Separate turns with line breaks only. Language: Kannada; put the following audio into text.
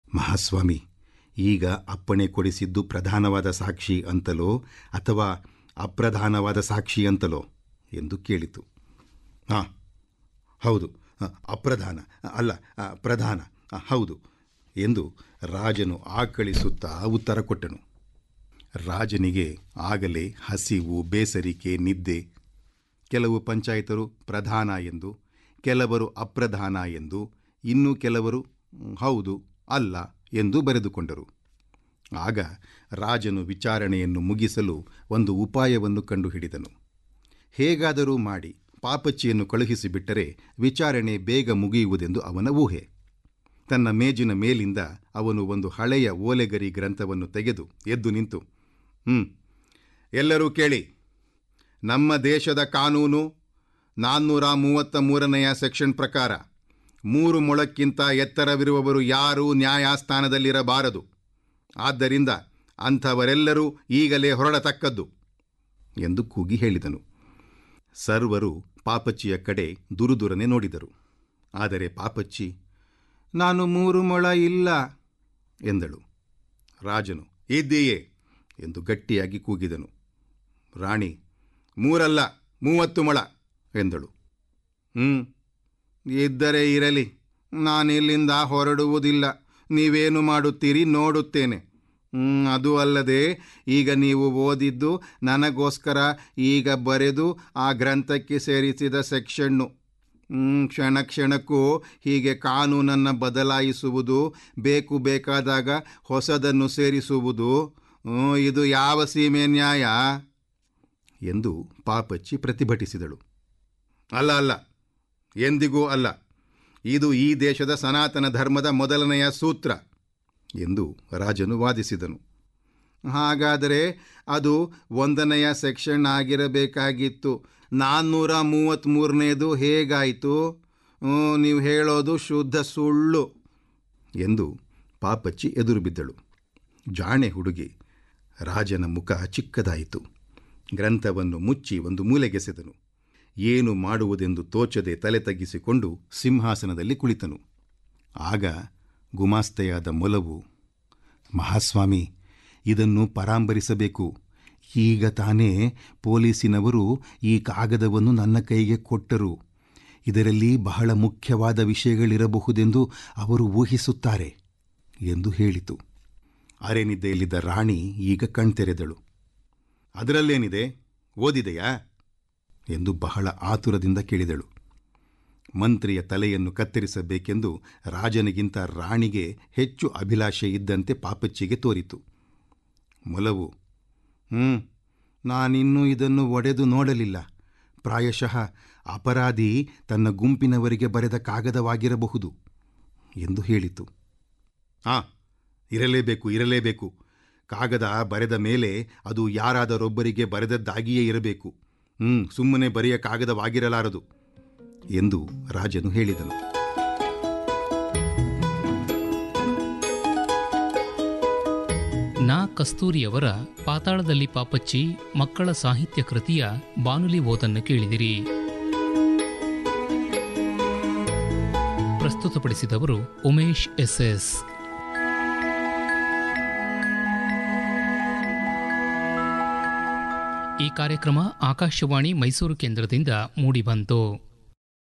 ಮಹಾಸ್ವಾಮಿ ಈಗ ಅಪ್ಪಣೆ ಕೊಡಿಸಿದ್ದು ಪ್ರಧಾನವಾದ ಸಾಕ್ಷಿ ಅಂತಲೋ ಅಥವಾ ಅಪ್ರಧಾನವಾದ ಸಾಕ್ಷಿ ಅಂತಲೋ ಎಂದು ಕೇಳಿತು ಹಾಂ ಹೌದು ಅ, ಅಪ್ರಧಾನ ಅಲ್ಲ ಅ, ಪ್ರಧಾನ ಅ, ಹೌದು ಎಂದು ರಾಜನು ಆಕಳಿಸುತ್ತಾ ಉತ್ತರ ಕೊಟ್ಟನು ರಾಜನಿಗೆ ಆಗಲೇ ಹಸಿವು ಬೇಸರಿಕೆ ನಿದ್ದೆ ಕೆಲವು ಪಂಚಾಯಿತರು ಪ್ರಧಾನ ಎಂದು ಕೆಲವರು ಅಪ್ರಧಾನ ಎಂದು ಇನ್ನು ಕೆಲವರು ಮ್, ಹೌದು ಅಲ್ಲ ಎಂದು ಬರೆದುಕೊಂಡರು ಆಗ ರಾಜನು ವಿಚಾರಣೆಯನ್ನು ಮುಗಿಸಲು ಒಂದು ಉಪಾಯವನ್ನು ಕಂಡುಹಿಡಿದನು ಹೇಗಾದರೂ ಮಾಡಿ ಪಾಪಚ್ಚಿಯನ್ನು ಕಳುಹಿಸಿಬಿಟ್ಟರೆ ವಿಚಾರಣೆ ಬೇಗ ಮುಗಿಯುವುದೆಂದು ಅವನ ಊಹೆ ತನ್ನ ಮೇಜಿನ ಮೇಲಿಂದ ಅವನು ಒಂದು ಹಳೆಯ ಓಲೆಗರಿ ಗ್ರಂಥವನ್ನು ತೆಗೆದು ಎದ್ದು ನಿಂತು ಹ್ಮ್ ಎಲ್ಲರೂ ಕೇಳಿ ನಮ್ಮ ದೇಶದ ಕಾನೂನು ನಾನ್ನೂರ ಮೂವತ್ತ ಮೂರನೆಯ ಸೆಕ್ಷನ್ ಪ್ರಕಾರ ಮೂರು ಮೊಳಕ್ಕಿಂತ ಎತ್ತರವಿರುವವರು ಯಾರೂ ನ್ಯಾಯಸ್ಥಾನದಲ್ಲಿರಬಾರದು ಆದ್ದರಿಂದ ಅಂಥವರೆಲ್ಲರೂ ಈಗಲೇ ಹೊರಡತಕ್ಕದ್ದು ಎಂದು ಕೂಗಿ ಹೇಳಿದನು ಸರ್ವರು ಪಾಪಚ್ಚಿಯ ಕಡೆ ದುರುದುರನೆ ನೋಡಿದರು ಆದರೆ ಪಾಪಚ್ಚಿ ನಾನು ಮೂರು ಮೊಳ ಇಲ್ಲ ಎಂದಳು ರಾಜನು ಇದ್ದೀಯೇ ಎಂದು ಗಟ್ಟಿಯಾಗಿ ಕೂಗಿದನು ರಾಣಿ ಮೂರಲ್ಲ ಮೂವತ್ತು ಮೊಳ ಎಂದಳು ಹ್ಞೂ ಇದ್ದರೆ ಇರಲಿ ನಾನಿಲ್ಲಿಂದ ಹೊರಡುವುದಿಲ್ಲ ನೀವೇನು ಮಾಡುತ್ತೀರಿ ನೋಡುತ್ತೇನೆ ಹ್ಮ್, ಅದು ಅಲ್ಲದೆ ಈಗ ನೀವು ಓದಿದ್ದು ನನಗೋಸ್ಕರ ಈಗ ಬರೆದು ಆ ಗ್ರಂಥಕ್ಕೆ ಸೇರಿಸಿದ ಸೆಕ್ಷನ್ನು ಹ್ಮ್, ಕ್ಷಣ ಕ್ಷಣಕ್ಕೂ ಹೀಗೆ ಕಾನೂನನ್ನು ಬದಲಾಯಿಸುವುದು ಬೇಕು ಬೇಕಾದಾಗ ಹೊಸದನ್ನು ಸೇರಿಸುವುದು ಹ್ಮ್, ಇದು ಯಾವ ಸೀಮೆ ನ್ಯಾಯ ಎಂದು ಪಾಪಚ್ಚಿ ಪ್ರತಿಭಟಿಸಿದಳು ಅಲ್ಲ ಅಲ್ಲ ಎಂದಿಗೂ ಅಲ್ಲ ಇದು ಈ ದೇಶದ ಸನಾತನ ಧರ್ಮದ ಮೊದಲನೆಯ ಸೂತ್ರ ಎಂದು ರಾಜನು ವಾದಿಸಿದನು ಹಾಗಾದರೆ ಅದು ಒಂದನೆಯ ಸೆಕ್ಷನ್ ಆಗಿರಬೇಕಾಗಿತ್ತು ನಾನ್ನೂರ ಮೂವತ್ತ್ಮೂರನೇದು ಹೇಗಾಯಿತು ಹ್ಮ್, ನೀವು ಹೇಳೋದು ಶುದ್ಧ ಸುಳ್ಳು ಎಂದು ಪಾಪಚ್ಚಿ ಎದುರು ಬಿದ್ದಳು ಜಾಣೆ ಹುಡುಗಿ ರಾಜನ ಮುಖ ಚಿಕ್ಕದಾಯಿತು ಗ್ರಂಥವನ್ನು ಮುಚ್ಚಿ ಒಂದು ಮೂಲೆಗೆಸೆದನು ಏನು ಮಾಡುವುದೆಂದು ತೋಚದೆ ತಲೆ ತಗ್ಗಿಸಿಕೊಂಡು ಸಿಂಹಾಸನದಲ್ಲಿ ಕುಳಿತನು ಆಗ ಗುಮಾಸ್ತೆಯಾದ ಮೊಲವು ಮಹಾಸ್ವಾಮಿ ಇದನ್ನು ಪರಾಂಬರಿಸಬೇಕು ಈಗ ತಾನೇ ಪೊಲೀಸಿನವರು ಈ ಕಾಗದವನ್ನು ನನ್ನ ಕೈಗೆ ಕೊಟ್ಟರು ಇದರಲ್ಲಿ ಬಹಳ ಮುಖ್ಯವಾದ ವಿಷಯಗಳಿರಬಹುದೆಂದು ಅವರು ಊಹಿಸುತ್ತಾರೆ ಎಂದು ಹೇಳಿತು ಅರೆನಿದ್ದೆಯಲ್ಲಿದ್ದ ರಾಣಿ ಈಗ ಕಣ್ತೆರೆದಳು ಅದರಲ್ಲೇನಿದೆ ಓದಿದೆಯಾ ಎಂದು ಬಹಳ ಆತುರದಿಂದ ಕೇಳಿದಳು ಮಂತ್ರಿಯ ತಲೆಯನ್ನು ಕತ್ತರಿಸಬೇಕೆಂದು ರಾಜನಿಗಿಂತ ರಾಣಿಗೆ ಹೆಚ್ಚು ಅಭಿಲಾಷೆ ಇದ್ದಂತೆ ಪಾಪಚ್ಚಿಗೆ ತೋರಿತು ಮೊಲವು ಹ್ಞೂ ನಾನಿನ್ನೂ ಇದನ್ನು ಒಡೆದು ನೋಡಲಿಲ್ಲ ಪ್ರಾಯಶಃ ಅಪರಾಧಿ ತನ್ನ ಗುಂಪಿನವರಿಗೆ ಬರೆದ ಕಾಗದವಾಗಿರಬಹುದು ಎಂದು ಹೇಳಿತು ಆ ಇರಲೇಬೇಕು ಇರಲೇಬೇಕು ಕಾಗದ ಬರೆದ ಮೇಲೆ ಅದು ಯಾರಾದರೊಬ್ಬರಿಗೆ ಬರೆದದ್ದಾಗಿಯೇ ಇರಬೇಕು ಹ್ಞೂ ಸುಮ್ಮನೆ ಬರೆಯ ಕಾಗದವಾಗಿರಲಾರದು ಎಂದು ರಾಜನು ಹೇಳಿದನು
ನಾ ಕಸ್ತೂರಿಯವರ ಪಾತಾಳದಲ್ಲಿ ಪಾಪಚ್ಚಿ ಮಕ್ಕಳ ಸಾಹಿತ್ಯ ಕೃತಿಯ ಬಾನುಲಿ ಓದನ್ನು ಕೇಳಿದಿರಿ ಪ್ರಸ್ತುತಪಡಿಸಿದವರು ಉಮೇಶ್ ಎಸ್ ಎಸ್ ಈ ಕಾರ್ಯಕ್ರಮ ಆಕಾಶವಾಣಿ ಮೈಸೂರು ಕೇಂದ್ರದಿಂದ ಮೂಡಿಬಂತು